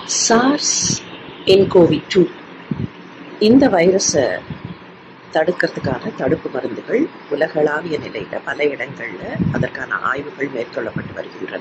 SARS nCoV two இந்த வைரஸை தடுக்கிறதுக்கான தடுப்பு மருந்துகள் உலகளாவிய நிலையில் பல இடங்களில் அதற்கான ஆய்வுகள் மேற்கொள்ளப்பட்டு வருகின்றன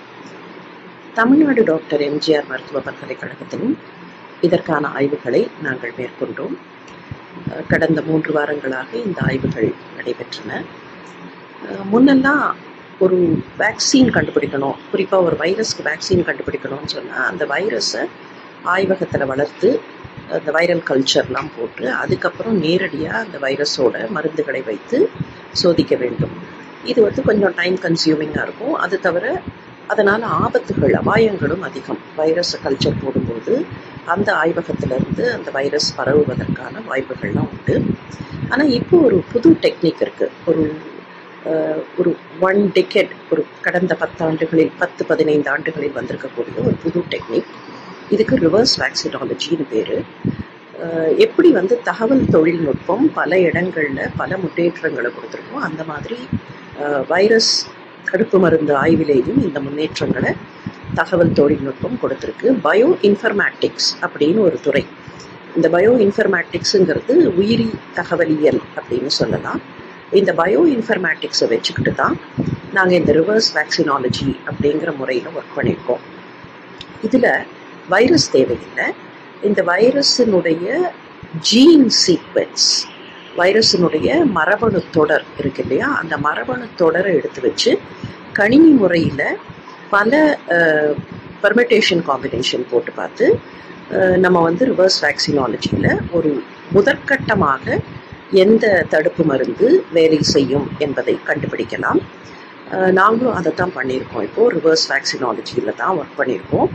தமிழ்நாடு டாக்டர் எம்ஜிஆர் மருத்துவ பல்கலைக்கழகத்திலும் இதற்கான ஆய்வுகளை நாங்கள் மேற்கொண்டோம் கடந்த மூன்று வாரங்களாக இந்த ஆய்வுகள் நடைபெற்றன முன்னெல்லாம் ஒரு வேக்சின் கண்டுபிடிக்கணும் குறிப்பாக ஒரு வைரஸ்க்கு வேக்சின் கண்டுபிடிக்கணும்னு சொன்னால் அந்த வைரஸை ஆய்வகத்தில் வளர்த்து அந்த வைரல் கல்ச்சர்லாம் போட்டு அதுக்கப்புறம் நேரடியாக அந்த வைரஸோட மருந்துகளை வைத்து சோதிக்க வேண்டும் இது வந்து கொஞ்சம் டைம் கன்சியூமிங்காக இருக்கும் அது தவிர அதனால் ஆபத்துகள் அபாயங்களும் அதிகம் வைரஸை கல்ச்சர் போடும்போது அந்த ஆய்வகத்திலிருந்து அந்த வைரஸ் பரவுவதற்கான வாய்ப்புகள்லாம் உண்டு ஆனால் இப்போ ஒரு புது டெக்னிக் இருக்குது ஒரு ஒரு ஒன் டெக்கெட் ஒரு கடந்த பத்தாண்டுகளில் பத்து பதினைந்து ஆண்டுகளில் வந்திருக்கக்கூடிய ஒரு புது டெக்னிக் இதுக்கு ரிவர்ஸ் வேக்சினாலஜின்னு பேர் எப்படி வந்து தகவல் தொழில்நுட்பம் பல இடங்களில் பல முன்னேற்றங்களை கொடுத்துருக்கோம் அந்த மாதிரி வைரஸ் தடுப்பு மருந்து ஆய்விலேயும் இந்த முன்னேற்றங்களை தகவல் தொழில்நுட்பம் கொடுத்துருக்கு பயோ இன்ஃபர்மேட்டிக்ஸ் அப்படின்னு ஒரு துறை இந்த பயோ இன்ஃபர்மேட்டிக்ஸுங்கிறது உயிரி தகவலியல் அப்படின்னு சொல்லலாம் இந்த பயோ இன்ஃபர்மேட்டிக்ஸை வச்சுக்கிட்டு தான் நாங்கள் இந்த ரிவர்ஸ் வேக்சினாலஜி அப்படிங்கிற முறையில் ஒர்க் பண்ணியிருக்கோம் இதில் வைரஸ் தேவையில்லை இந்த வைரஸினுடைய ஜீன் சீக்வன்ஸ் வைரஸினுடைய மரபணு தொடர் இருக்கு இல்லையா அந்த மரபணு தொடரை எடுத்து வச்சு கணினி முறையில் பல பர்மிட்டேஷன் காம்பினேஷன் போட்டு பார்த்து நம்ம வந்து ரிவர்ஸ் வேக்சினாலஜியில் ஒரு முதற்கட்டமாக எந்த தடுப்பு மருந்து வேலை செய்யும் என்பதை கண்டுபிடிக்கலாம் நாங்களும் அதை தான் பண்ணியிருக்கோம் இப்போது ரிவர்ஸ் வேக்சினாலஜியில் தான் ஒர்க் பண்ணியிருக்கோம்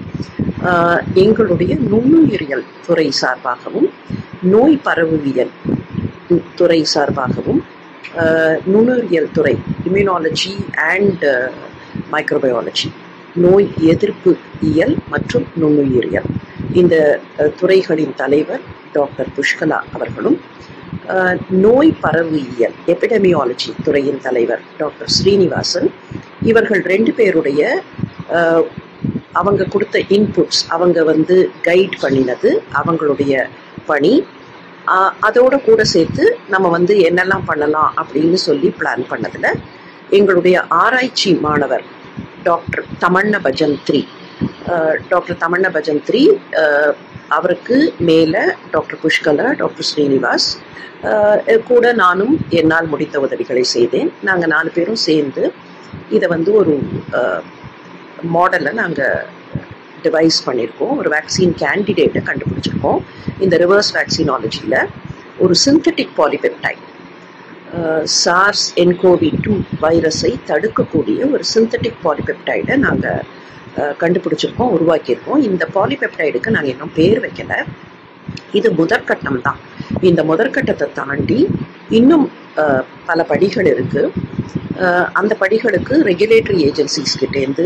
எங்களுடைய நுண்ணுயிரியல் துறை சார்பாகவும் நோய் பரவுவியல் துறை சார்பாகவும் நுண்ணுயிரியல் துறை இம்யூனாலஜி அண்ட் மைக்ரோபயாலஜி நோய் எதிர்ப்பு இயல் மற்றும் நுண்ணுயிரியல் இந்த துறைகளின் தலைவர் டாக்டர் புஷ்கலா அவர்களும் நோய் பரவியல் எபிடமியாலஜி துறையின் தலைவர் டாக்டர் ஸ்ரீனிவாசன் இவர்கள் ரெண்டு பேருடைய அவங்க கொடுத்த இன்புட்ஸ் அவங்க வந்து கைட் பண்ணினது அவங்களுடைய பணி அதோட கூட சேர்த்து நம்ம வந்து என்னெல்லாம் பண்ணலாம் அப்படின்னு சொல்லி பிளான் பண்ணதில் எங்களுடைய ஆராய்ச்சி மாணவர் டாக்டர் தமண்ண பஜந்த்ரி டாக்டர் தமண்ண பஜந்த்ரி அவருக்கு மேலே டாக்டர் புஷ்கலா டாக்டர் ஸ்ரீனிவாஸ் கூட நானும் என்னால் முடித்த உதவிகளை செய்தேன் நாங்கள் நாலு பேரும் சேர்ந்து இதை வந்து ஒரு மாடலை நாங்கள் டிவைஸ் பண்ணியிருக்கோம் ஒரு வேக்சின் கேண்டிடேட்டை கண்டுபிடிச்சிருக்கோம் இந்த ரிவர்ஸ் வேக்சினாலஜியில் ஒரு synthetic polypeptide SARS nCoV two வைரஸை தடுக்கக்கூடிய ஒரு சிந்தட்டிக் பாலிபெப்டைடை நாங்கள் கண்டுபிடிச்சிருக்கோம் உருவாக்கியிருக்கோம் இந்த பாலிபெப்டைடுக்கு நாங்கள் இன்னும் பேர் வைக்கல இது முதற்கட்டம் தான் இந்த முதற்கட்டத்தை தாண்டி இன்னும் பல படிகள் இருக்கு அந்த படிகளுக்கு ரெகுலேட்டரி ஏஜென்சிஸ் கிட்டேருந்து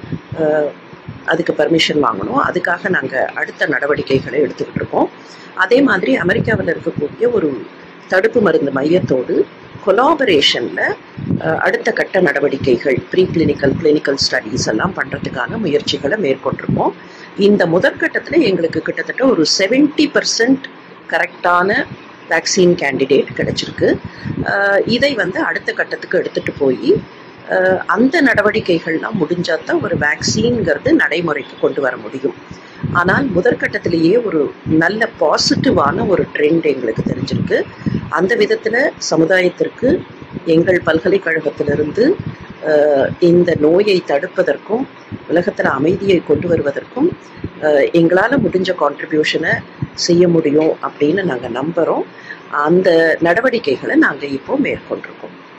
அதுக்கு பர்மிஷன் வாங்கணும் அதுக்காக நாங்கள் அடுத்த நடவடிக்கைகளை எடுத்துக்கிட்டு இருக்கோம் அதே மாதிரி அமெரிக்காவில் இருக்கக்கூடிய ஒரு தடுப்பு மருந்து மையத்தோடு கொலாபரேஷனில் அடுத்த கட்ட நடவடிக்கைகள் ப்ரீ கிளினிக்கல் கிளினிக்கல் ஸ்டடீஸ் எல்லாம் பண்ணுறதுக்கான முயற்சிகளை மேற்கொண்டிருக்கோம் இந்த முதற்கட்டத்தில் எங்களுக்கு கிட்டத்தட்ட ஒரு செவன்டி பர்சன்ட் கரெக்டான வேக்சின் கேண்டிடேட் கிடைச்சிருக்கு இதை வந்து அடுத்த கட்டத்துக்கு எடுத்துகிட்டு போய் அந்த நடவடிக்கைகள்லாம் முடிஞ்சால் தான் ஒரு வேக்சின்ங்கிறது நடைமுறைக்கு கொண்டு வர முடியும் ஆனால் முதற்கட்டத்திலேயே ஒரு நல்ல பாசிட்டிவான ஒரு ட்ரெண்ட் எங்களுக்கு தெரிஞ்சிருக்கு அந்த விதத்தில் சமுதாயத்திற்கு எங்கள் பல்கலைக்கழகத்திலிருந்து இந்த நோயை தடுப்பதற்கும் உலகத்தில் அமைதியை கொண்டு வருவதற்கும் எங்களால் முடிஞ்ச கான்ட்ரிபியூஷனை செய்ய முடியும் அப்படின்னு நாங்கள் நம்புகிறோம் அந்த நடவடிக்கைகளை நாங்கள் இப்போ மேற்கொண்டிருக்கோம்